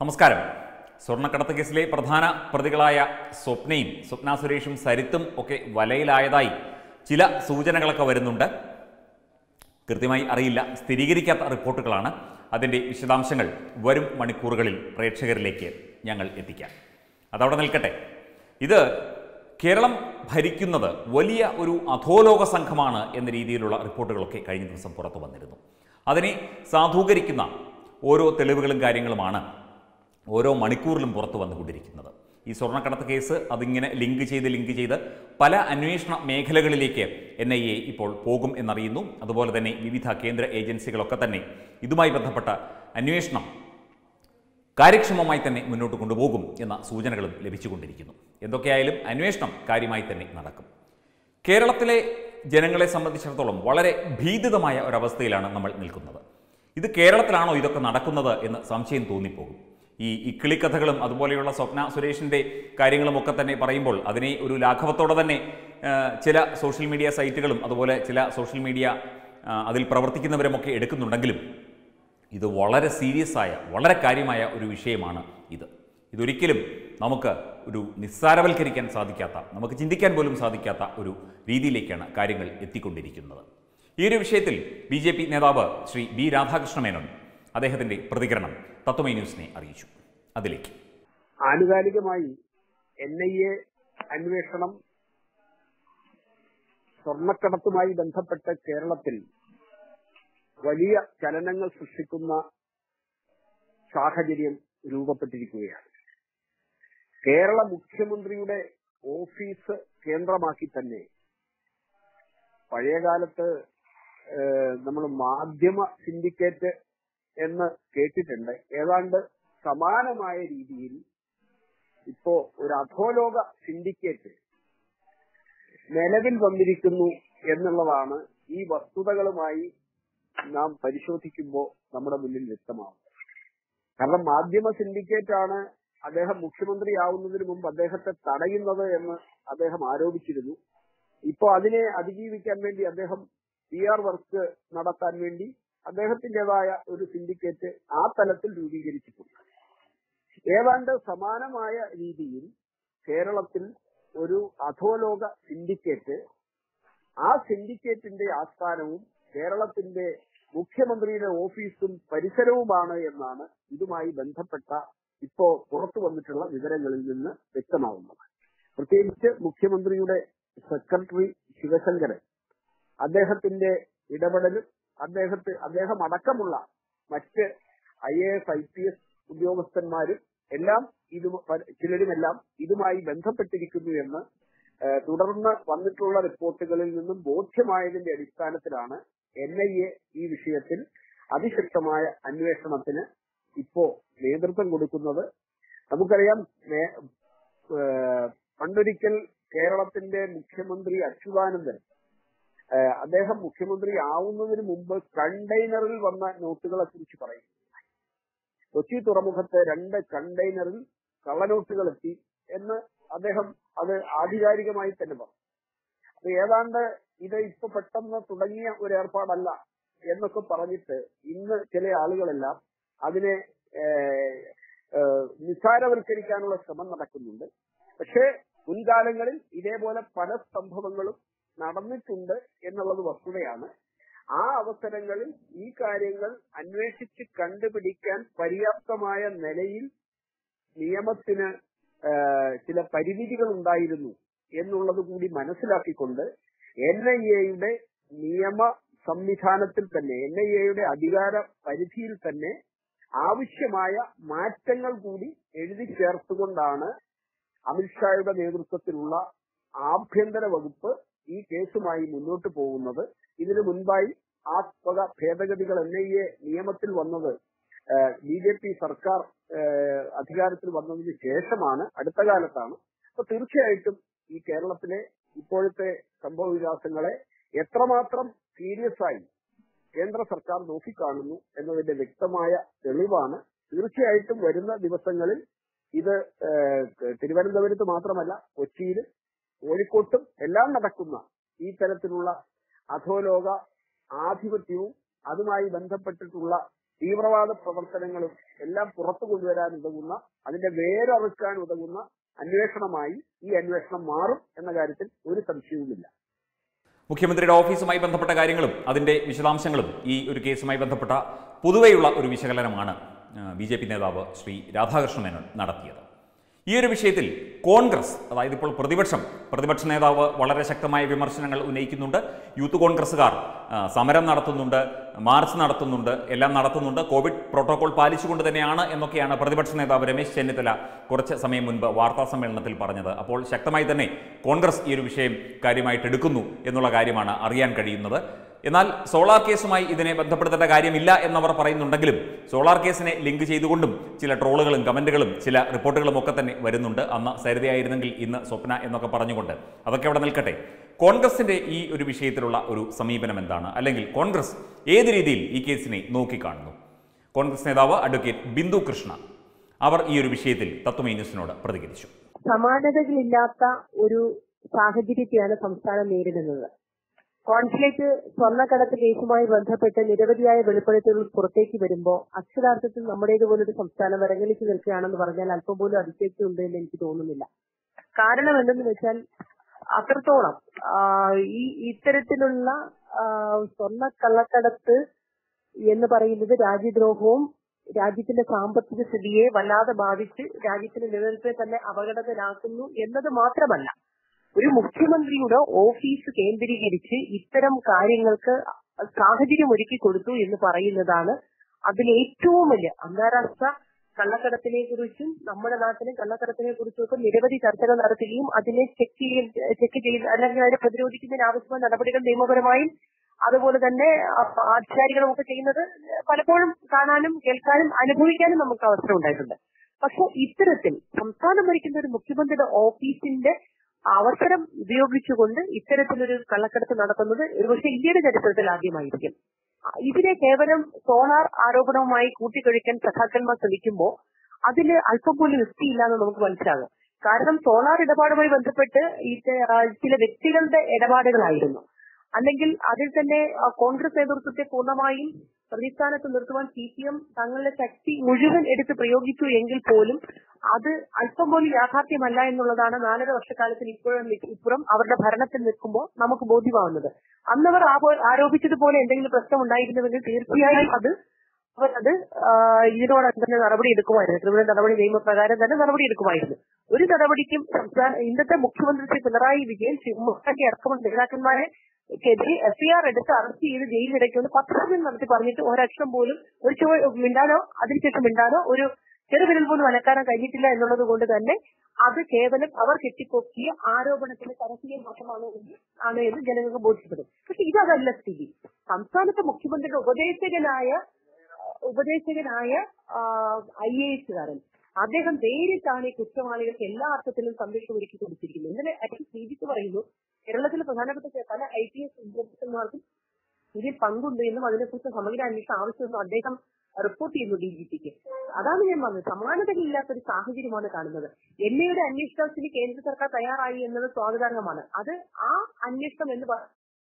നമസ്കാരം സ്വർണ്ണക്കടത്ത് കേസിലെ പ്രധാന പ്രതികളായ സ്വപ്നയും സ്വപ്ന സുരേഷും സരിത്തും ഒക്കെ വലയിലായതായി ചില സൂചനകളൊക്കെ വരുന്നുണ്ട് കൃത്യമായി അറിയില്ല സ്ഥിരീകരിക്കാത്ത റിപ്പോർട്ടുകളാണ് അതിൻ്റെ വിശദാംശങ്ങൾ വരും മണിക്കൂറുകളിൽ പ്രേക്ഷകരിലേക്ക് ഞങ്ങൾ എത്തിക്കാം അതവിടെ നിൽക്കട്ടെ ഇത് കേരളം ഭരിക്കുന്നത് വലിയ ഒരു അധോലോക സംഘമാണ് എന്ന രീതിയിലുള്ള റിപ്പോർട്ടുകളൊക്കെ കഴിഞ്ഞ ദിവസം പുറത്തു വന്നിരുന്നു അതിനെ സാധൂകരിക്കുന്ന ഓരോ തെളിവുകളും കാര്യങ്ങളുമാണ് ഓരോ മണിക്കൂറിലും പുറത്തു വന്നുകൊണ്ടിരിക്കുന്നത് ഈ സ്വർണ്ണക്കടത്ത് കേസ് അതിങ്ങനെ ലിങ്ക് ചെയ്ത് ലിങ്ക് ചെയ്ത് പല അന്വേഷണ മേഖലകളിലേക്ക് എൻ ഐ എ ഇപ്പോൾ പോകും എന്നറിയുന്നു അതുപോലെ തന്നെ വിവിധ കേന്ദ്ര ഏജൻസികളൊക്കെ തന്നെ ഇതുമായി ബന്ധപ്പെട്ട അന്വേഷണം കാര്യക്ഷമമായി തന്നെ മുന്നോട്ട് കൊണ്ടുപോകും എന്ന സൂചനകളും ലഭിച്ചുകൊണ്ടിരിക്കുന്നു എന്തൊക്കെയായാലും അന്വേഷണം കാര്യമായി തന്നെ നടക്കും കേരളത്തിലെ ജനങ്ങളെ സംബന്ധിച്ചിടത്തോളം വളരെ ഭീതിതമായ ഒരവസ്ഥയിലാണ് നമ്മൾ നിൽക്കുന്നത് ഇത് കേരളത്തിലാണോ ഇതൊക്കെ നടക്കുന്നത് എന്ന് സംശയം തോന്നിപ്പോകും ഈ ഇക്കിളിക്കഥകളും അതുപോലെയുള്ള സ്വപ്ന സുരേഷിൻ്റെ കാര്യങ്ങളുമൊക്കെ തന്നെ പറയുമ്പോൾ അതിനെ ഒരു ലാഘവത്തോടെ തന്നെ ആ, ചില സോഷ്യൽ മീഡിയ സൈറ്റുകളും അതുപോലെ ചില സോഷ്യൽ മീഡിയ ആ, അതിൽ പ്രവർത്തിക്കുന്നവരുമൊക്കെ എടുക്കുന്നുണ്ടെങ്കിലും ഇത് വളരെ സീരിയസ് ആയ വളരെ കാര്യമായ ഒരു വിഷയമാണ് ഇത് ഇതൊരിക്കലും നമുക്ക് ഒരു നിസ്സാരവൽക്കരിക്കാൻ സാധിക്കാത്ത നമുക്ക് ചിന്തിക്കാൻ പോലും സാധിക്കാത്ത ഒരു രീതിയിലേക്കാണ് കാര്യങ്ങൾ എത്തിക്കൊണ്ടിരിക്കുന്നത് ഈ ഒരു വിഷയത്തിൽ ബി ജെ പി നേതാവ് ശ്രീ ബി രാധാകൃഷ്ണ മേനോൻ അദ്ദേഹത്തിൻ്റെ പ്രതികരണം തത്വമൈ ന്യൂസിനെ അറിയിച്ചു അതിലേക്ക് ആനുകാലികമായി എൻ ഐ എ അന്വേഷണം സ്വർണ്ണക്കടത്തുമായി ബന്ധപ്പെട്ട് കേരളത്തിൽ വലിയ ചലനങ്ങൾ സൃഷ്ടിക്കുന്ന സാഹചര്യം രൂപപ്പെട്ടിരിക്കുകയാണ് കേരള മുഖ്യമന്ത്രിയുടെ ഓഫീസ് കേന്ദ്രമാക്കി തന്നെ പഴയകാലത്ത് നമ്മൾ മാധ്യമ സിൻഡിക്കേറ്റ് എന്ന് കേട്ടിട്ടുണ്ട് ഏതാണ്ട് സമാനമായ രീതിയിൽ ഇപ്പോ ഒരു അധോലോക സിൻഡിക്കേറ്റ് നിലവിൽ വന്നിരിക്കുന്നു എന്നുള്ളതാണ് ഈ വസ്തുതകളുമായി നാം പരിശോധിക്കുമ്പോൾ നമ്മുടെ മുന്നിൽ വ്യക്തമാവും കാരണം മാധ്യമ സിൻഡിക്കേറ്റ് ആണ് അദ്ദേഹം മുഖ്യമന്ത്രിയാവുന്നതിന് മുമ്പ് അദ്ദേഹത്തെ തടയുന്നത് എന്ന് അദ്ദേഹം ആരോപിച്ചിരുന്നു ഇപ്പോ അതിനെ അതിജീവിക്കാൻ വേണ്ടി അദ്ദേഹം പി ആർ വർക്ക് നടത്താൻ വേണ്ടി അദ്ദേഹത്തിന്റേതായ ഒരു സിൻഡിക്കേറ്റ് ആ തലത്തിൽ രൂപീകരിച്ചിട്ടുണ്ട് ഏതാണ്ട് സമാനമായ രീതിയിൽ കേരളത്തിൽ ഒരു അധോലോക സിൻഡിക്കേറ്റ് ആ സിൻഡിക്കേറ്റിന്റെ ആസ്ഥാനവും കേരളത്തിന്റെ മുഖ്യമന്ത്രിയുടെ ഓഫീസും പരിസരവുമാണ് എന്നാണ് ഇതുമായി ബന്ധപ്പെട്ട ഇപ്പോ പുറത്തു വന്നിട്ടുള്ള വിവരങ്ങളിൽ നിന്ന് വ്യക്തമാവുന്നത് പ്രത്യേകിച്ച് മുഖ്യമന്ത്രിയുടെ സെക്രട്ടറി ശിവശങ്കരൻ അദ്ദേഹത്തിന്റെ ഇടപെടലും അദ്ദേഹത്തെ അദ്ദേഹം അടക്കമുള്ള മറ്റ് I A S I P S ഉദ്യോഗസ്ഥന്മാരും എല്ലാം ഇത് ചിലരുമെല്ലാം ഇതുമായി ബന്ധപ്പെട്ടിരിക്കുന്നു എന്ന് ഏഹ്, തുടർന്ന് വന്നിട്ടുള്ള റിപ്പോർട്ടുകളിൽ നിന്നും ബോധ്യമായതിന്റെ അടിസ്ഥാനത്തിലാണ് എൻ ഐ എ ഈ വിഷയത്തിൽ അതിശക്തമായ അന്വേഷണത്തിന് ഇപ്പോ നേതൃത്വം കൊടുക്കുന്നത് നമുക്കറിയാം നേ- ഏഹ്, പണ്ടൊരിക്കൽ കേരളത്തിന്റെ മുഖ്യമന്ത്രി അച്യുതാനന്ദൻ ഏഹ്, അദ്ദേഹം മുഖ്യമന്ത്രി ആവുന്നതിന് മുമ്പ് കണ്ടെയ്നറിൽ വന്ന നോട്ടുകളെ കുറിച്ച് പറയും കൊച്ചി തുറമുഖത്ത് രണ്ട് കണ്ടെയ്നറിൽ കള്ളനോട്ടുകൾ എത്തി എന്ന് അദ്ദേഹം അത് ആധികാരികമായി തന്നെ പറഞ്ഞു അപ്പൊ ഏതാണ്ട് ഇത് ഇപ്പൊ പെട്ടെന്ന് തുടങ്ങിയ ഒരു ഏർപ്പാടല്ല എന്നൊക്കെ പറഞ്ഞിട്ട് ഇന്ന് ചില ആളുകളെല്ലാം അതിനെ ഏഹ്, ഏഹ്, നിസ്സാരവൽക്കരിക്കാനുള്ള ശ്രമം നടക്കുന്നുണ്ട് പക്ഷേ മുൻകാലങ്ങളിൽ ഇതേപോലെ പല സംഭവങ്ങളും നടന്നിട്ടുണ്ട് എന്നുള്ളത് വസ്തുതയാണ് ആ അവസരങ്ങളിൽ ഈ കാര്യങ്ങൾ അന്വേഷിച്ച് കണ്ടുപിടിക്കാൻ പര്യാപ്തമായ നിലയിൽ നിയമത്തിന് ഏഹ്, ചില പരിമിതികൾ ഉണ്ടായിരുന്നു എന്നുള്ളത് കൂടി മനസ്സിലാക്കിക്കൊണ്ട് എൻ ഐ എയുടെ നിയമ സംവിധാനത്തിൽ തന്നെ എൻ ഐ എയുടെ അധികാര പരിധിയിൽ തന്നെ ആവശ്യമായ മാറ്റങ്ങൾ കൂടി എഴുതി ചേർത്തുകൊണ്ടാണ് അമിത്ഷായുടെ നേതൃത്വത്തിലുള്ള ആഭ്യന്തര വകുപ്പ് ഈ കേസുമായി മുന്നോട്ട് പോകുന്നത് ഇതിനു മുൻപായി ആ വക ഭേദഗതികൾ എൻ ഐ എ നിയമത്തിൽ വന്നത് ബി ജെ പി സർക്കാർ ഏഹ്, അധികാരത്തിൽ വന്നതിന് ശേഷമാണ് അടുത്ത കാലത്താണ് അപ്പൊ തീർച്ചയായിട്ടും ഈ കേരളത്തിലെ ഇപ്പോഴത്തെ സംഭവ വികാസങ്ങളെ എത്രമാത്രം സീരിയസ് ആയി കേന്ദ്ര സർക്കാർ നോക്കിക്കാണുന്നു എന്നതിന്റെ വ്യക്തമായ തെളിവാണ് തീർച്ചയായിട്ടും വരുന്ന ദിവസങ്ങളിൽ ഇത് ഏഹ്, തിരുവനന്തപുരത്ത് മാത്രമല്ല കൊച്ചിയിലും കോഴിക്കോട്ടും എല്ലാം നടക്കുന്ന ഈ തരത്തിലുള്ള അധോലോക ആധിപത്യവും അതുമായി ബന്ധപ്പെട്ടിട്ടുള്ള തീവ്രവാദ പ്രവർത്തനങ്ങളും എല്ലാം പുറത്തു കൊണ്ടുവരാൻ ഉതകുന്ന അതിന്റെ വേരറുക്കാൻ ഉതകുന്ന അന്വേഷണമായി ഈ അന്വേഷണം മാറും എന്ന കാര്യത്തിൽ ഒരു സംശയവുമില്ല മുഖ്യമന്ത്രിയുടെ ഓഫീസുമായി ബന്ധപ്പെട്ട കാര്യങ്ങളും അതിന്റെ വിശദാംശങ്ങളും ഈ ഒരു കേസുമായി ബന്ധപ്പെട്ട പൊതുവെയുള്ള ഒരു വിശകലനമാണ് ബി ജെ പി നേതാവ് ശ്രീ രാധാകൃഷ്ണ മേനോൻ നടത്തിയത് ഈ ഒരു വിഷയത്തിൽ കോൺഗ്രസ് അതായത് ഇപ്പോൾ പ്രതിപക്ഷം പ്രതിപക്ഷ നേതാവ് വളരെ ശക്തമായ വിമർശനങ്ങൾ ഉന്നയിക്കുന്നുണ്ട് യൂത്ത് കോൺഗ്രസ്സുകാർ ആ, സമരം നടത്തുന്നുണ്ട് മാർച്ച് നടത്തുന്നുണ്ട് എല്ലാം നടത്തുന്നുണ്ട് കോവിഡ് പ്രോട്ടോകോൾ പാലിച്ചുകൊണ്ട് തന്നെയാണ് എന്നൊക്കെയാണ് പ്രതിപക്ഷ നേതാവ് രമേശ് ചെന്നിത്തല കുറച്ച് സമയം മുൻപ് വാർത്താ സമ്മേളനത്തിൽ പറഞ്ഞത് അപ്പോൾ ശക്തമായി തന്നെ കോൺഗ്രസ് ഈ ഒരു വിഷയം കാര്യമായിട്ട് എടുക്കുന്നു എന്നുള്ള കാര്യമാണ് അറിയാൻ കഴിയുന്നത് എന്നാൽ സോളാർ കേസുമായി ഇതിനെ ബന്ധപ്പെടുത്തേണ്ട കാര്യമില്ല എന്നവർ പറയുന്നുണ്ടെങ്കിലും സോളാർ കേസിനെ ലിങ്ക് ചെയ്തുകൊണ്ടും ചില ട്രോളുകളും കമന്റുകളും ചില റിപ്പോർട്ടുകളും ഒക്കെ തന്നെ വരുന്നുണ്ട് അന്ന് സരിതയായിരുന്നെങ്കിൽ ഇന്ന് സ്വപ്ന എന്നൊക്കെ പറഞ്ഞുകൊണ്ട് അതൊക്കെ അവിടെ നിൽക്കട്ടെ കോൺഗ്രസിന്റെ ഈ ഒരു വിഷയത്തിലുള്ള ഒരു സമീപനം എന്താണ് അല്ലെങ്കിൽ കോൺഗ്രസ് ഏത് രീതിയിൽ ഈ കേസിനെ നോക്കിക്കാണുന്നു കോൺഗ്രസ് നേതാവ് അഡ്വക്കേറ്റ് ബിന്ദു കൃഷ്ണ അവർ ഈ ഒരു വിഷയത്തിൽ തത്വമേ ന്യൂസിനോട് പ്രതികരിച്ചു സമാനതകളില്ലാത്ത ഒരു സാഹചര്യത്തെയാണ് സംസ്ഥാനം നേരിടുന്നത് കോൺസുലേറ്റ് സ്വർണ്ണക്കടത്ത് കേസുമായി ബന്ധപ്പെട്ട് നിരവധിയായ വെളിപ്പെടുത്തലുകൾ പുറത്തേക്ക് വരുമ്പോൾ അക്ഷരാർത്ഥത്തിൽ നമ്മുടേതുപോലൊരു സംസ്ഥാനം വരങ്ങലിച്ച് നിൽക്കുകയാണെന്ന് പറഞ്ഞാൽ അല്പം പോലും അതിശക്തി ഉണ്ട് എന്ന് എനിക്ക് തോന്നുന്നില്ല കാരണം എന്തെന്ന് വെച്ചാൽ അത്രത്തോളം ആ, ഈ ഇത്തരത്തിലുള്ള ആ, സ്വർണ്ണക്കള്ളക്കടത്ത് എന്ന് പറയുന്നത് രാജ്യദ്രോഹവും രാജ്യത്തിന്റെ സാമ്പത്തിക സ്ഥിതിയെ വല്ലാതെ ബാധിച്ച് രാജ്യത്തിന്റെ നിലനിൽപ്പിനെ തന്നെ അപകടത്തിലാക്കുന്നു എന്നത് മാത്രമല്ല ഒരു മുഖ്യമന്ത്രിയുടെ ഓഫീസ് കേന്ദ്രീകരിച്ച് ഇത്തരം കാര്യങ്ങൾക്ക് സാഹചര്യം ഒരുക്കി കൊടുത്തു എന്ന് പറയുന്നതാണ് അതിൽ ഏറ്റവും വലിയ അന്താരാഷ്ട്ര കള്ളക്കടത്തിനെ കുറിച്ചും നമ്മുടെ നാട്ടിലെ കള്ളക്കടത്തിനെ കുറിച്ചും ഒക്കെ നിരവധി ചർച്ചകൾ നടത്തുകയും അതിനെ ചെക്ക് ചെയ്യ ചെക്ക് ചെയ്ത് അല്ലെങ്കിൽ അതിനെ പ്രതിരോധിക്കുന്നതിന് ആവശ്യമായ നടപടികൾ നിയമപരമായും അതുപോലെ തന്നെ അ- ആധികാരികളും ഒക്കെ ചെയ്യുന്നത് പലപ്പോഴും കാണാനും കേൾക്കാനും അനുഭവിക്കാനും നമുക്ക് അവസരം ഉണ്ടായിട്ടുണ്ട് പക്ഷെ ഇത്തരത്തിൽ സംസ്ഥാനം ഭരിക്കുന്ന ഒരു മുഖ്യമന്ത്രിയുടെ ഓഫീസിന്റെ അവസരം ഉപയോഗിച്ചുകൊണ്ട് ഇത്തരത്തിലൊരു കള്ളക്കടത്ത് നടത്തുന്നത് ഒരുപക്ഷെ ഇന്ത്യയുടെ ചരിത്രത്തിൽ ആദ്യമായിരിക്കും ഇതിനെ കേവലം സോളാർ ആരോപണവുമായി കൂട്ടിക്കഴിക്കാൻ സഖാക്കന്മാർ ശ്രമിക്കുമ്പോൾ അതില് അല്പം പോലും യുക്തിയില്ലാന്ന് നമുക്ക് മനസ്സിലാകും കാരണം സോളാർ ഇടപാടുമായി ബന്ധപ്പെട്ട് ഇത് ആ, ചില വ്യക്തികളുടെ ഇടപാടുകളായിരുന്നു അല്ലെങ്കിൽ അതിൽ തന്നെ ആ, കോൺഗ്രസ് നേതൃത്വത്തെ പൂർണ്ണമായും പ്രതിസ്ഥാനത്ത് നിർത്തുവാൻ സി പി എം തങ്ങളുടെ ശക്തി മുഴുവൻ എടുത്ത് പ്രയോഗിച്ചു എങ്കിൽ പോലും അത് അല്പം പോലും യാഥാർത്ഥ്യമല്ല എന്നുള്ളതാണ് നാലര വർഷക്കാലത്തിന് ഇപ്പോഴും ഇപ്പുറം അവരുടെ ഭരണത്തിൽ നിൽക്കുമ്പോൾ നമുക്ക് ബോധ്യമാവുന്നത് അന്നവർ ആപോ- ആരോപിച്ചതുപോലെ എന്തെങ്കിലും പ്രശ്നം ഉണ്ടായിരുന്നുവെങ്കിൽ തീർച്ചയായും അത് അവർ അത് ആ, ഇതിനോടകം തന്നെ നടപടി എടുക്കുമായിരുന്നു ക്രിമിനൽ നടപടി നിയമപ്രകാരം തന്നെ നടപടി എടുക്കുമായിരുന്നു ഒരു നടപടിക്കും സംസ്ഥാന ഇന്നത്തെ മുഖ്യമന്ത്രി ശ്രീ പിണറായി വിജയൻ ശ്രീ ഉമ്മൻചാണ്ടി അടക്കമുള്ള നേതാക്കന്മാരെ ക്കെതിരെ എഫ്ഐആർ എടുത്ത് അറസ്റ്റ് ചെയ്ത് ജയിലിലടയ്ക്കുമെന്ന് പത്രസമ്മേളനം നടത്തി പറഞ്ഞിട്ട് ഒരക്ഷരം പോലും ഒരു ചുവ മിണ്ടാനോ അതിനുശേഷം മിണ്ടാനോ ഒരു ചെറുവിരൽ പോലും അനക്കാനോ കഴിഞ്ഞിട്ടില്ല എന്നുള്ളത് കൊണ്ട് തന്നെ അത് കേവലം അവർ കെട്ടിപ്പൊക്കിയ ആരോപണത്തിന്റെ പരസ്യം മാത്രമാണ് എന്ന് ആണ് എന്ന് ജനങ്ങൾക്ക് ബോധ്യപ്പെടും പക്ഷെ ഇതല്ല സ്ഥിതി സംസ്ഥാനത്തെ മുഖ്യമന്ത്രിയുടെ ഉപദേശകനായ ഉപദേശകനായ ഐ എ എസുകാരൻ അദ്ദേഹം നേരിട്ടാണ് ഈ കുറ്റവാളികൾക്ക് എല്ലാ അർത്ഥത്തിലും സംരക്ഷണം ഒരുക്കി കൊടുത്തിരിക്കുന്നത് ഇന്നലെ അദ്ദേഹം ശ്രീജിത്ത് പറയുന്നു കേരളത്തിലെ പ്രധാനപ്പെട്ട ചെ- പല ഐ പി എസ് ഉദ്യോഗസ്ഥന്മാർക്കും ഇതിൽ പങ്കുണ്ട് എന്നും അതിനെക്കുറിച്ച് സമഗ്ര അന്വേഷണം ആവശ്യമെന്നും അദ്ദേഹം റിപ്പോർട്ട് ചെയ്യുന്നു ഡി ജി പിക്ക് അതാണ് ഞാൻ പറഞ്ഞത് സമാനതകളില്ലാത്ത ഒരു സാഹചര്യമാണ് കാണുന്നത് എൻ ഐയുടെ അന്വേഷണത്തിന് കേന്ദ്ര സർക്കാർ തയ്യാറായി എന്നത് സ്വാഗതാർഹമാണ് അത് ആ അന്വേഷണം എന്ന് പറ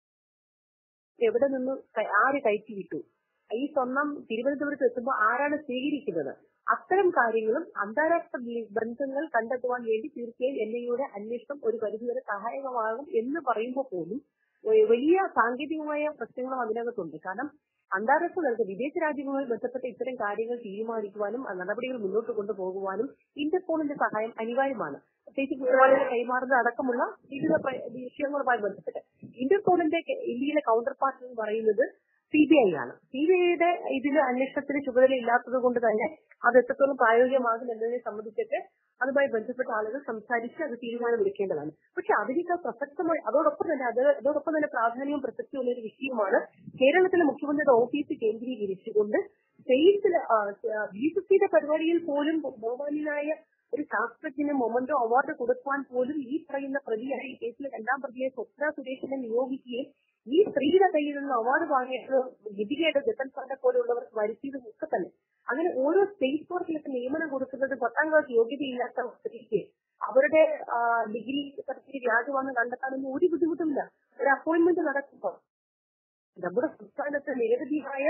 എവിടെ നിന്ന് ക- ആര് കയറ്റി വിട്ടു ഈ സ്വർണം തിരുവനന്തപുരത്ത് എത്തുമ്പോൾ ആരാണ് സ്വീകരിക്കുന്നത് അത്തരം കാര്യങ്ങളും അന്താരാഷ്ട്ര ബി- ബന്ധങ്ങൾ കണ്ടെത്തുവാൻ വേണ്ടി തീർച്ചയായും എൻ ഐയുടെ അന്വേഷണം ഒരു പരിധിവരെ സഹായകമാകും എന്ന് പറയുമ്പോൾ പോലും വ- വലിയ സാങ്കേതികമായ പ്രശ്നങ്ങളും അതിനകത്തുണ്ട് കാരണം അന്താരാഷ്ട്ര തലത്തിൽ വിദേശ രാജ്യങ്ങളുമായി ബന്ധപ്പെട്ട ഇത്തരം കാര്യങ്ങൾ തീരുമാനിക്കുവാനും ആ നടപടികൾ മുന്നോട്ട് കൊണ്ടുപോകുവാനും ഇന്റർപോളിന്റെ സഹായം അനിവാര്യമാണ് പ്രത്യേകിച്ച് കുറ്റവാളികളെ കൈമാറുന്നത് അടക്കമുള്ള വിവിധ പ്ര- വിഷയങ്ങളുമായി ബന്ധപ്പെട്ട് ഇന്റർപോളിന്റെ കെ- ഇന്ത്യയിലെ കൗണ്ടർ പാർട്ട് എന്ന് പറയുന്നത് സി ബി ഐ ആണ് സി ബി ഐയുടെ ഇതിന് അന്വേഷണത്തിന് ചുമതല ഇല്ലാത്തത് കൊണ്ട് തന്നെ അത് എത്രത്തോളം പ്രായോഗികമാകും എന്നതിനെ സംബന്ധിച്ചൊക്കെ അതുമായി ബന്ധപ്പെട്ട ആളുകൾ സംസാരിച്ച് അത് തീരുമാനമെടുക്കേണ്ടതാണ് പക്ഷെ അതിനേക്കാൾ പ്രസക്തമായി അതോടൊപ്പം തന്നെ അത് അതോടൊപ്പം തന്നെ പ്രാധാന്യവും പ്രസക്തിയുള്ള ഒരു വിഷയമാണ് കേരളത്തിലെ മുഖ്യമന്ത്രിയുടെ ഓഫീസ് കേന്ദ്രീകരിച്ചുകൊണ്ട് സ്റ്റേറ്റ്സിൽ ബി എസ് സിയുടെ പരിപാടിയിൽ പോലും ബഹുമാനായ ഒരു ശാസ്ത്രജ്ഞന് മൊമന്റോ അവാർഡ് കൊടുക്കുവാൻ പോലും ഈ പറയുന്ന പ്രതിയായ ഈ കേസിലെ രണ്ടാം പ്രതിയെ സ്വപ്ന സുരേഷിനെ നിയോഗിക്കുകയും ഈ സ്ത്രീയുടെ കയ്യിലുള്ള അവാർഡ് വാങ്ങിയത് ഗിരികയുടെ ജതൻ സാറിനെ പോലെയുള്ളവർക്ക് വരുത്തിയതും ഒക്കെ തന്നെ അങ്ങനെ ഓരോ സ്റ്റേറ്റ് കോർട്ടിലൊക്കെ നിയമനം കൊടുക്കുന്നത് പത്താം ക്ലാസ് യോഗ്യതയില്ലാത്ത സ്ത്രീക്ക് അവരുടെ ആ, ഡിഗ്രി സർട്ടിഫിക്കറ്റ് വ്യാജമാണെന്ന് കണ്ടെത്താനൊന്നും ഒരു ബുദ്ധിമുട്ടുമില്ല ഒരു അപ്പോയിന്റ്മെന്റ് നടക്കുമ്പോൾ നമ്മുടെ സംസ്ഥാനത്ത് നിരവധിയായ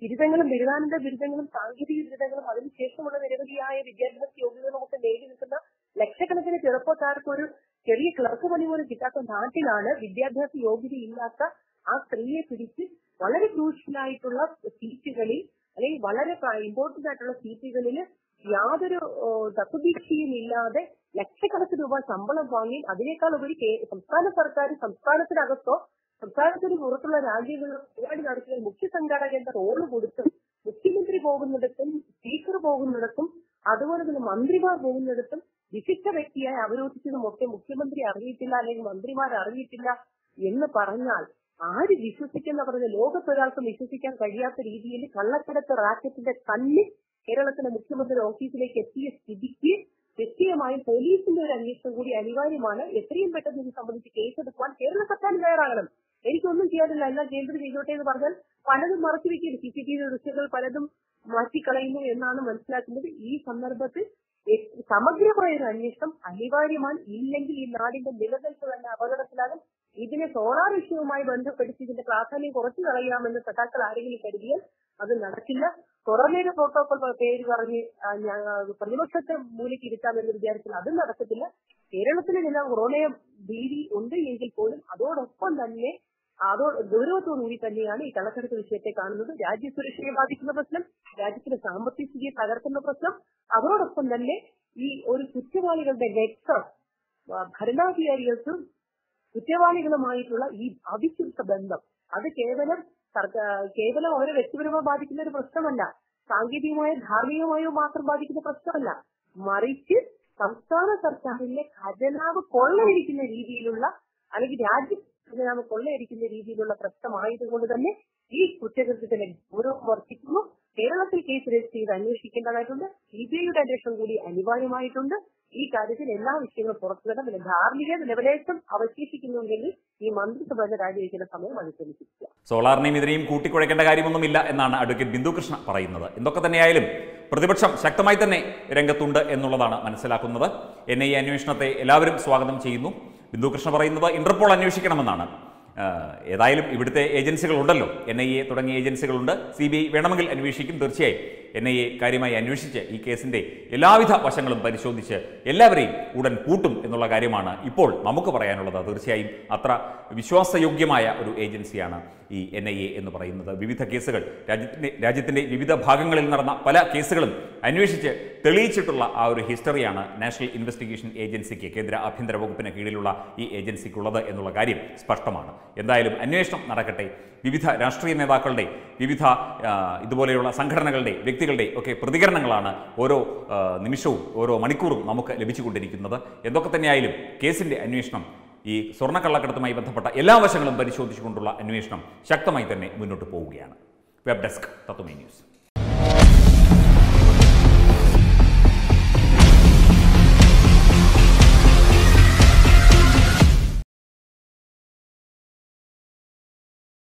ബിരുദങ്ങളും ബിരുദാനന്ദ ബിരുദങ്ങളും സാങ്കേതിക ബിരുദങ്ങളും അതിനുശേഷമുള്ള നിരവധിയായ വിദ്യാഭ്യാസ യോഗ്യതകളും ഒക്കെ നേടി നിൽക്കുന്ന ലക്ഷക്കണക്കിന് ചെറുപ്പക്കാർക്ക് ഒരു ചെറിയ ക്ലർക്ക് പണി പോലും കിട്ടാത്ത നാട്ടിലാണ് വിദ്യാഭ്യാസ യോഗ്യതയില്ലാത്ത ആ സ്ത്രീയെ പിടിച്ച് വളരെ ക്രൂഷ്യലായിട്ടുള്ള സീറ്റുകളിൽ അല്ലെങ്കിൽ വളരെ ഇമ്പോർട്ടന്റ് ആയിട്ടുള്ള സീറ്റുകളിൽ യാതൊരു ഓ, തത്വദീക്ഷയും ഇല്ലാതെ ലക്ഷക്കണക്കിന് രൂപ ശമ്പളം വാങ്ങി അതിനേക്കാൾ ഉപരി കേ- സംസ്ഥാന സർക്കാർ സംസ്ഥാനത്തിനകത്തോ സംസ്ഥാനത്തിന് പുറത്തുള്ള രാജ്യങ്ങളിൽ പരിപാടി നടത്തിയ മുഖ്യ സംഘാടകന്റെ റോള് കൊടുത്തും മുഖ്യമന്ത്രി പോകുന്നിടത്തും സ്പീക്കർ പോകുന്നിടത്തും അതുപോലെ തന്നെ മന്ത്രിമാർ പോകുന്നിടത്തും വിശിഷ്ട വ്യക്തിയായി അവരോധിച്ചതും ഒക്കെ മുഖ്യമന്ത്രി അറിയിട്ടില്ല അല്ലെങ്കിൽ മന്ത്രിമാർ അറിയിട്ടില്ല എന്ന് പറഞ്ഞാൽ ആര് വിശ്വസിക്കുന്ന പറഞ്ഞ ലോകത്തൊരാൾക്കും വിശ്വസിക്കാൻ കഴിയാത്ത രീതിയിൽ കള്ളക്കടത്ത് റാക്കറ്റിന്റെ കണ്ണിൽ കേരളത്തിലെ മുഖ്യമന്ത്രി ഓഫീസിലേക്ക് എത്തിയ സ്ഥിതിക്ക് നിശ്ചയമായും പോലീസിന്റെ ഒരു അന്വേഷണം കൂടി അനിവാര്യമാണ് എത്രയും പെട്ടെന്ന് ഇത് സംബന്ധിച്ച് കേസെടുക്കുവാൻ കേരള സർക്കാർ തയ്യാറാകണം എനിക്കൊന്നും ചെയ്യാനില്ല എല്ലാം കേന്ദ്രം ചെയ്തോട്ടെ എന്ന് പറഞ്ഞാൽ പലതും മറച്ചു വെക്കുന്നു സി സി ടി വി ദൃശ്യങ്ങൾ പലതും മാറ്റിക്കളയുന്നു എന്നാണ് മനസ്സിലാക്കുന്നത് ഈ സന്ദർഭത്തിൽ എ- സമഗ്രമായ ഒരു അന്വേഷണം അനിവാര്യമാണ് ഇല്ലെങ്കിൽ ഈ നാടിന്റെ നിലനിൽപ്പ് തന്നെ അപകടത്തിലാകും ഇതിനെ സോളാർ വിഷയവുമായി ബന്ധപ്പെടുത്തി ഇതിന്റെ പ്രാധാന്യം കുറച്ചു കളയാമെന്ന് സഖാക്കൾ ആരെങ്കിലും കരുതിയാൽ അത് നടക്കില്ല കൊറോണയുടെ പ്രോട്ടോകോൾ പേര് പറഞ്ഞ് ആ, ഞാൻ- ആ, പ്രതിപക്ഷത്തെ മൂലയ്ക്ക് ഇരുത്താമെന്ന് വിചാരിച്ചാൽ അത് നടക്കത്തില്ല കേരളത്തിൽ നില കൊറോണയെ ഭീതി ഉണ്ട് എങ്കിൽ പോലും അതോടൊപ്പം തന്നെ അതോ ഗൗരവത്തോടുകൂടി തന്നെയാണ് ഈ കള്ളക്കടത്ത് വിഷയത്തെ കാണുന്നത് രാജ്യസുരക്ഷയെ ബാധിക്കുന്ന പ്രശ്നം രാജ്യത്തിന്റെ സാമ്പത്തിക സ്ഥിതിയെ തകർക്കുന്ന പ്രശ്നം അതോടൊപ്പം തന്നെ ഈ ഒരു കുറ്റവാളികളുടെ നെറ്റ്വർക്ക് ഭരണാധികാരികൾക്കും കുറ്റവാളികളുമായിട്ടുള്ള ഈ അവിശുദ്ധ ബന്ധം അത് കേവലം സർക്കാർ കേവലം അവരെ വ്യക്തിപരമായി ബാധിക്കുന്ന ഒരു പ്രശ്നമല്ല സാങ്കേതികമായോ ധാർമ്മികമായോ മാത്രം ബാധിക്കുന്ന പ്രശ്നമല്ല മറിച്ച് സംസ്ഥാന സർക്കാരിന്റെ ഖജനാവ് കൊള്ളയടിക്കുന്ന രീതിയിലുള്ള അല്ലെങ്കിൽ രാജ്യ ഖജനാവ് കൊള്ളയടിക്കുന്ന രീതിയിലുള്ള പ്രശ്നമായതുകൊണ്ട് തന്നെ ഈ കുറ്റകൃത്യത്തിന്റെ ഗൗരവം വർദ്ധിക്കുന്നു കേരളത്തിൽ കേസ് രജിസ്റ്റർ ചെയ്ത് അന്വേഷിക്കേണ്ടതായിട്ടുണ്ട് സിബിഐയുടെ അന്വേഷണം കൂടി അനിവാര്യമായിട്ടുണ്ട് ഈ കാര്യത്തിൽ എല്ലാ വിഷയങ്ങളും പുറത്തുവിടാം പിന്നെ ധാർമ്മിക ലെവലേശം അവശേഷിക്കുന്നുണ്ടെങ്കിൽ ഈ മന്ത്രിസഭ രാജിവെക്കുന്ന സമയം അനുസരിച്ചിരിക്കുക സോളാറിനെയും ഇതിനെയും കൂട്ടിക്കുഴയ്ക്കേണ്ട കാര്യമൊന്നുമില്ല എന്നാണ് അഡ്വക്കേറ്റ് ബിന്ദു കൃഷ്ണ പറയുന്നത് എന്തൊക്കെ തന്നെയായാലും പ്രതിപക്ഷം ശക്തമായി തന്നെ രംഗത്തുണ്ട് എന്നുള്ളതാണ് മനസ്സിലാക്കുന്നത് എൻ ഐ എ അന്വേഷണത്തെ എല്ലാവരും സ്വാഗതം ചെയ്യുന്നു ബിന്ദു കൃഷ്ണ പറയുന്നത് ഇന്റർപോൾ അന്വേഷിക്കണമെന്നാണ് ആ, ഏതായാലും ഇവിടുത്തെ ഏജൻസികളുണ്ടല്ലോ എൻ ഐ എ തുടങ്ങിയ ഏജൻസികളുണ്ട് സി ബി ഐ വേണമെങ്കിൽ അന്വേഷിക്കും തീർച്ചയായും എൻ ഐ എ കാര്യമായി അന്വേഷിച്ച് ഈ കേസിന്റെ എല്ലാവിധ വശങ്ങളും പരിശോധിച്ച് എല്ലാവരെയും ഉടൻ പൂട്ടും എന്നുള്ള കാര്യമാണ് ഇപ്പോൾ നമുക്ക് പറയാനുള്ളത് തീർച്ചയായും അത്ര വിശ്വാസയോഗ്യമായ ഒരു ഏജൻസിയാണ് ഈ എൻ ഐ എ എന്ന് പറയുന്നത് വിവിധ കേസുകൾ രാജ്യത്തിന്റെ രാജ്യത്തിന്റെ വിവിധ ഭാഗങ്ങളിൽ നടന്ന പല കേസുകളും അന്വേഷിച്ച് തെളിയിച്ചിട്ടുള്ള ആ ഒരു ഹിസ്റ്ററിയാണ് നാഷണൽ ഇൻവെസ്റ്റിഗേഷൻ ഏജൻസിക്ക് കേന്ദ്ര ആഭ്യന്തര വകുപ്പിന് കീഴിലുള്ള ഈ ഏജൻസിക്കുള്ളത് എന്നുള്ള കാര്യം സ്പഷ്ടമാണ് എന്തായാലും അന്വേഷണം നടക്കട്ടെ വിവിധ രാഷ്ട്രീയ നേതാക്കളുടെ വിവിധ ആ, ഇതുപോലെയുള്ള സംഘടനകളുടെ വ്യക്തികളുടെ ഒക്കെ പ്രതികരണങ്ങളാണ് ഓരോ ആ, നിമിഷവും ഓരോ മണിക്കൂറും നമുക്ക് ലഭിച്ചുകൊണ്ടിരിക്കുന്നത് എന്തൊക്കെ തന്നെയായാലും കേസിന്റെ അന്വേഷണം ഈ സ്വർണ്ണക്കള്ളക്കടത്തുമായി ബന്ധപ്പെട്ട എല്ലാ വശങ്ങളും പരിശോധിച്ചുകൊണ്ടുള്ള അന്വേഷണം ശക്തമായി തന്നെ മുന്നോട്ട് പോവുകയാണ് വെബ് ഡെസ്ക് തത്വമേ ന്യൂസ്